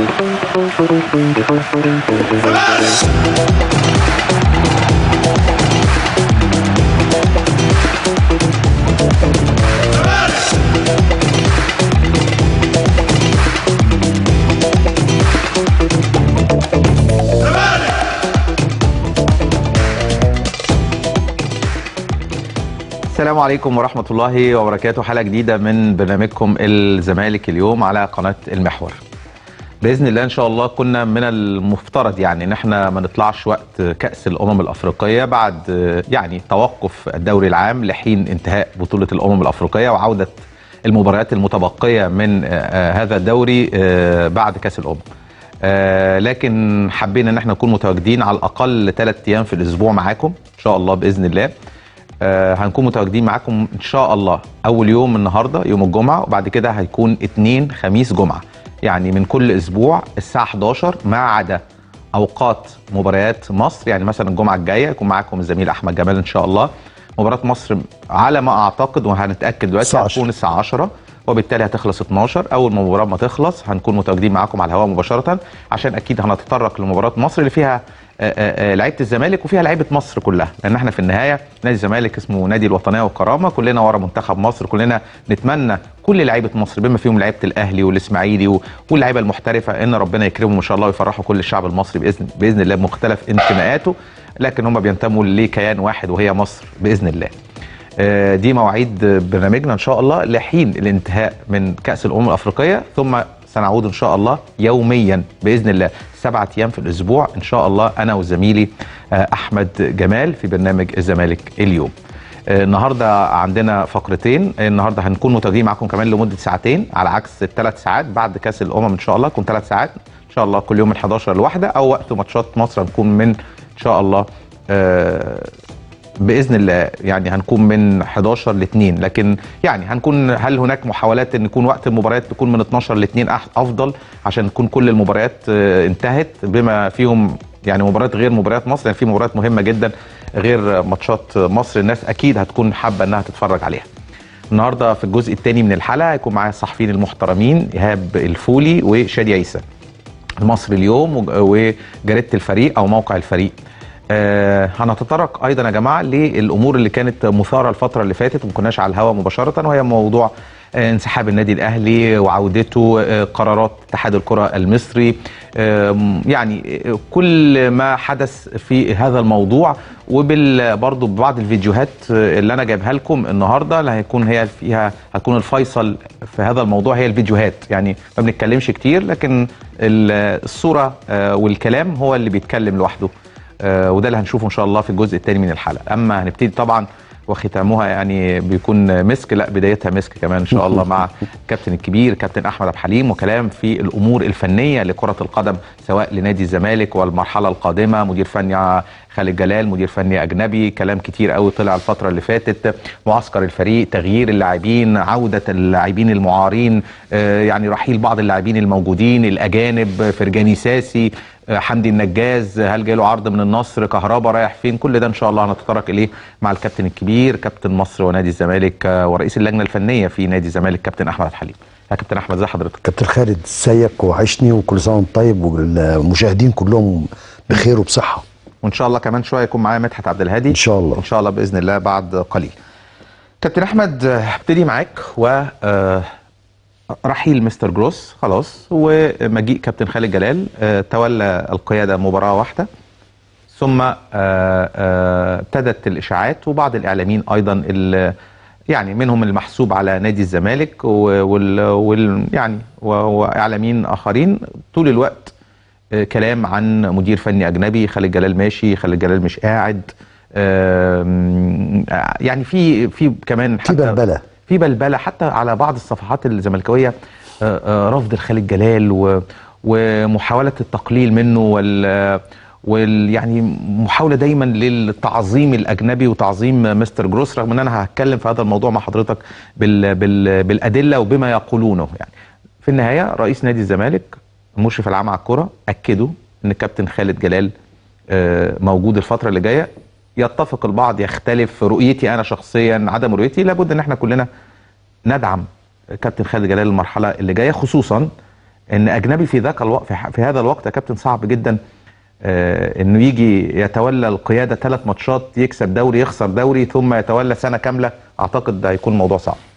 السلام عليكم ورحمة الله وبركاته حلقة جديدة من برنامجكم الزمالك اليوم على قناة المحور بإذن الله إن شاء الله كنا من المفترض يعني إن احنا ما نطلعش وقت كأس الأمم الأفريقية بعد يعني توقف الدوري العام لحين انتهاء بطولة الأمم الأفريقية وعودة المباريات المتبقية من آه، هذا الدوري آه، بعد كأس الأمم آه، لكن حبينا ان احنا نكون متواجدين على الاقل ثلاث ايام في الاسبوع معاكم ان شاء الله باذن الله آه، هنكون متواجدين معاكم ان شاء الله اول يوم النهارده يوم الجمعه وبعد كده هيكون اثنين خميس جمعه يعني من كل اسبوع الساعه 11 ما عدا اوقات مباريات مصر يعني مثلا الجمعه الجايه يكون معاكم الزميل احمد جمال ان شاء الله مباراه مصر على ما اعتقد وهنتاكد دلوقتي الساعة 10. هتكون الساعه 10 وبالتالي هتخلص 12 اول ما المباراه ما تخلص هنكون متواجدين معاكم على الهواء مباشره عشان اكيد هنتطرق لمباراه مصر اللي فيها آه، آه، آه، لعيبه الزمالك وفيها لعيبه مصر كلها لان احنا في النهايه نادي الزمالك اسمه نادي الوطنيه والكرامه كلنا ورا منتخب مصر كلنا نتمنى كل لعيبه مصر بما فيهم لعيبه الاهلي والاسماعيلي و- واللعيبه المحترفه ان ربنا يكرمهم ان شاء الله ويفرحوا كل الشعب المصري باذن باذن الله بمختلف انتماءاته لكن هم بينتموا لكيان واحد وهي مصر باذن الله آه، دي مواعيد برنامجنا ان شاء الله لحين الانتهاء من كاس الامم الافريقيه ثم سنعود ان شاء الله يوميا باذن الله سبعة ايام في الاسبوع ان شاء الله انا وزميلي آه، احمد جمال في برنامج الزمالك اليوم آه، النهارده عندنا فقرتين النهارده هنكون متواجدين معاكم كمان لمده ساعتين على عكس الثلاث ساعات بعد كاس الامم ان شاء الله تكون ثلاث ساعات ان شاء الله كل يوم من 11 لواحده او وقت ماتشات مصر هنكون من ان شاء الله آه، باذن الله يعني هنكون من 11 ل 2 لكن يعني هنكون هل هناك محاولات ان يكون وقت المباريات تكون من 12 ل 2 أح- افضل عشان تكون كل المباريات آه، انتهت بما فيهم يعني مباريات غير مباريات مصر يعني في مباريات مهمه جدا غير ماتشات مصر الناس اكيد هتكون حابه انها تتفرج عليها النهارده في الجزء الثاني من الحلقه هيكون معايا الصحفيين المحترمين ايهاب الفولي وشادي عيسى مصر اليوم وج- وجريده الفريق او موقع الفريق آه هنتطرق ايضا يا جماعه للامور اللي كانت مثاره الفتره اللي فاتت وما كناش على الهواء مباشره وهي موضوع آه، انسحاب النادي الاهلي وعودته آه، قرارات اتحاد الكره المصري آم، يعني آه، كل ما حدث في هذا الموضوع وبال برضه ببعض الفيديوهات آه، اللي انا جايبها لكم النهارده اللي هيكون هي فيها هتكون الفيصل في هذا الموضوع هي الفيديوهات يعني ما بنتكلمش كتير لكن ال- الصوره آه، والكلام هو اللي بيتكلم لوحده آه، وده اللي هنشوفه ان شاء الله في الجزء الثاني من الحلقه اما هنبتدي طبعا وختامها يعني بيكون مسك لا بدايتها مسك كمان ان شاء الله مع الكابتن الكبير كابتن احمد عبد الحليم وكلام في الامور الفنيه لكره القدم سواء لنادي الزمالك والمرحله القادمه مدير فني خالد جلال مدير فني اجنبي كلام كتير قوي طلع الفتره اللي فاتت معسكر الفريق تغيير اللاعبين عوده اللاعبين المعارين آه، يعني رحيل بعض اللاعبين الموجودين الاجانب فرجاني ساسي آه، حمدي النجاز هل جاله عرض من النصر كهربا رايح فين كل ده ان شاء الله هنتطرق اليه مع الكابتن الكبير كابتن مصر ونادي الزمالك آه، ورئيس اللجنه الفنيه في نادي الزمالك كابتن احمد الحليم يا كابتن احمد ازي حضرتك كابتن خالد ازيك وحشني وكل سنه وانت طيب والمشاهدين كلهم بخير وبصحه وان شاء الله كمان شويه يكون معايا مدحت عبد الهادي ان شاء الله ان شاء الله باذن الله بعد قليل كابتن احمد آه، هبتدي معاك و آه، رحيل مستر جروس خلاص ومجيء كابتن خالد جلال آه، تولى القياده مباراه واحده ثم آه، آه، ابتدت الاشاعات وبعض الاعلاميين ايضا ال- يعني منهم المحسوب على نادي الزمالك و- وال, وال يعني و- واعلاميين اخرين طول الوقت آه، كلام عن مدير فني اجنبي خالد جلال ماشي خالد جلال مش قاعد آم، آه، يعني في في كمان في بلبله في بلبله حتى على بعض الصفحات الزملكاويه آه، آه، رفض الخالد جلال و- ومحاوله التقليل منه وال وال يعني محاوله دايما للتعظيم الاجنبي وتعظيم مستر جروس رغم ان انا هتكلم في هذا الموضوع مع حضرتك بال بال بالادله وبما يقولونه يعني في النهايه رئيس نادي الزمالك المشرف العام على الكره اكدوا ان الكابتن خالد جلال آه، موجود الفتره اللي جايه يتفق البعض يختلف رؤيتي انا شخصيا عدم رؤيتي لابد ان احنا كلنا ندعم كابتن خالد جلال المرحله اللي جايه خصوصا ان اجنبي في ذاك الوقت في, ح- في هذا الوقت يا كابتن صعب جدا آه انه يجي يتولى القياده ثلاث ماتشات يكسب دوري يخسر دوري ثم يتولى سنه كامله اعتقد ده هيكون موضوع صعب